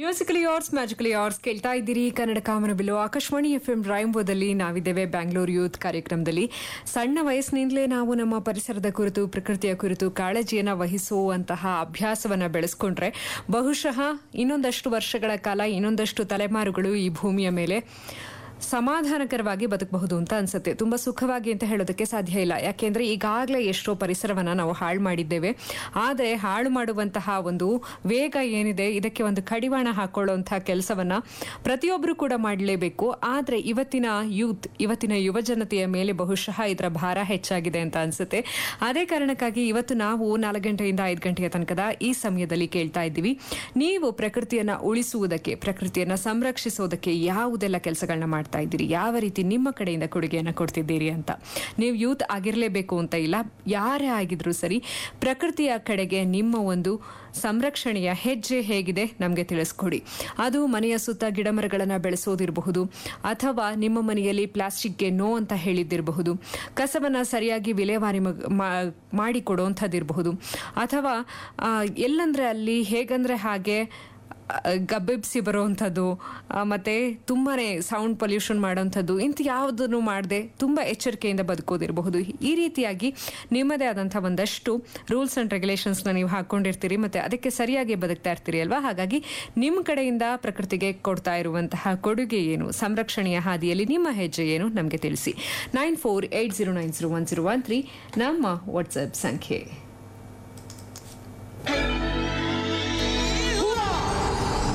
musically hours magically hours ಕೇಳ್ತಾ ಇದ್ದೀರಿ ಕನ್ನಡ ಕಾಮನಬಿಲ್ಲು ಆಕಾಶವಾಣಿ ಎಫ್ ಎಂ ರಾಯಂಬೋದಲ್ಲಿ ನಾವಿದ್ದೇವೆ ಬ್ಯಾಂಗ್ಳೂರು ಯೂತ್ ಕಾರ್ಯಕ್ರಮದಲ್ಲಿ ಸಣ್ಣ ವಯಸ್ಸಿನಿಂದಲೇ ನಾವು ನಮ್ಮ ಪರಿಸರದ ಕುರಿತು ಪ್ರಕೃತಿಯ ಕುರಿತು ಕಾಳಜಿಯನ್ನು ವಹಿಸುವಂತಹ ಅಭ್ಯಾಸವನ್ನ ಬೆಳೆಸ್ಕೊಂಡ್ರೆ ಬಹುಶಃ ಇನ್ನೊಂದಷ್ಟು ವರ್ಷಗಳ ಕಾಲ ಇನ್ನೊಂದಷ್ಟು ತಲೆಮಾರುಗಳು ಈ ಭೂಮಿಯ ಮೇಲೆ ಸಮಾಧಾನಕರವಾಗಿ ಬದುಕಬಹುದು ಅಂತ ಅನ್ಸುತ್ತೆ ತುಂಬಾ ಸುಖವಾಗಿ ಅಂತ ಹೇಳೋದಕ್ಕೆ ಸಾಧ್ಯ ಇಲ್ಲ ಯಾಕೆಂದ್ರೆ ಈಗಾಗಲೇ ಎಷ್ಟೋ ಪರಿಸರವನ್ನ ನಾವು ಹಾಳು ಮಾಡಿದ್ದೇವೆ ಆದರೆ ಹಾಳು ಮಾಡುವಂತಹ ಒಂದು ವೇಗ ಏನಿದೆ ಇದಕ್ಕೆ ಒಂದು ಕಡಿವಾಣ ಹಾಕೊಳ್ಳುವಂತಹ ಕೆಲಸವನ್ನ ಪ್ರತಿಯೊಬ್ಬರು ಕೂಡ ಮಾಡಲೇಬೇಕು ಆದರೆ ಇವತ್ತಿನ ಯೂತ್ ಇವತ್ತಿನ ಯುವ ಜನತೆಯ ಮೇಲೆ ಬಹುಶಃ ಇದರ ಭಾರ ಹೆಚ್ಚಾಗಿದೆ ಅಂತ ಅನ್ಸುತ್ತೆ ಅದೇ ಕಾರಣಕ್ಕಾಗಿ ಇವತ್ತು ನಾವು ನಾಲ್ಕು ಗಂಟೆಯಿಂದ ಐದು ಗಂಟೆಯ ತನಕದ ಈ ಸಮಯದಲ್ಲಿ ಕೇಳ್ತಾ ಇದ್ದೀವಿ ನೀವು ಪ್ರಕೃತಿಯನ್ನ ಉಳಿಸುವುದಕ್ಕೆ ಪ್ರಕೃತಿಯನ್ನ ಸಂರಕ್ಷಿಸುವುದಕ್ಕೆ ಯಾವುದೆಲ್ಲ ಕೆಲಸಗಳನ್ನ ಮಾಡ್ತಾ ಇದ್ದೀರಿ ಯಾವ ರೀತಿ ನಿಮ್ಮ ಕಡೆಯಿಂದ ಕೊಡುಗೆಯನ್ನ ಕೊಡ್ತಿದ್ದೀರಿ ಅಂತ ನೀವು ಯೂತ್ ಆಗಿರಲೇಬೇಕು ಅಂತ ಇಲ್ಲ ಯಾರೇ ಆಗಿದ್ರು ಸರಿ ಪ್ರಕೃತಿಯ ಕಡೆಗೆ ನಿಮ್ಮ ಒಂದು ಸಂರಕ್ಷಣೆಯ ಹೆಜ್ಜೆ ಹೇಗಿದೆ ನಮಗೆ ತಿಳಿಸ್ಕೊಡಿ ಅದು ಮನೆಯ ಸುತ್ತ ಗಿಡಮರಗಳನ್ನು ಬೆಳೆಸೋದಿರಬಹುದು ಅಥವಾ ನಿಮ್ಮ ಮನೆಯಲ್ಲಿ ಪ್ಲಾಸ್ಟಿಕ್ಗೆ ನೋ ಅಂತ ಹೇಳಿದ್ದಿರಬಹುದು ಕಸವನ್ನ ಸರಿಯಾಗಿ ವಿಲೇವಾರಿ ಮಗ್- ಮಾ- ಮಾಡಿ ಕೊಡುವಂಥದ್ದಿರಬಹುದು ಅಥವಾ ಆ, ಎಲ್ಲಂದ್ರೆ ಅಲ್ಲಿ ಹೇಗಂದ್ರೆ ಹಾಗೆ ಆ, ಗಬ್ಬೆಬ್ಸಿ ಬರುವಂಥದ್ದು ಆ, ಮತ್ತೆ ತುಂಬಾನೇ ಸೌಂಡ್ ಪೊಲ್ಯೂಷನ್ ಮಾಡೋವಂಥದ್ದು ಇಂಥ ಯಾವುದನ್ನು ಮಾಡದೆ ತುಂಬ ಎಚ್ಚರಿಕೆಯಿಂದ ಬದುಕೋದಿರಬಹುದು ಈ ರೀತಿಯಾಗಿ ನಿಮ್ಮದೇ ಆದಂಥ ಒಂದಷ್ಟು ರೂಲ್ಸ್ ಅಂಡ್ ರೆಗ್ಯುಲೇಷನ್ಸ್ನ ನೀವು ಹಾಕೊಂಡಿರ್ತೀರಿ ಮತ್ತೆ ಅದಕ್ಕೆ ಸರಿಯಾಗಿ ಬದುಕ್ತಾ ಇರ್ತೀರಿ ಅಲ್ವಾ ಹಾಗಾಗಿ ನಿಮ್ಮ ಕಡೆಯಿಂದ ಪ್ರಕೃತಿಗೆ ಕೊಡ್ತಾ ಇರುವಂತಹ ಕೊಡುಗೆ ಏನು ಸಂರಕ್ಷಣೆಯ ಹಾದಿಯಲ್ಲಿ ನಿಮ್ಮ ಹೆಜ್ಜೆ ಏನು ನಮಗೆ ತಿಳಿಸಿ nine four eight zero nine zero one zero one three ನಮ್ಮ ವಾಟ್ಸಪ್ ಸಂಖ್ಯೆ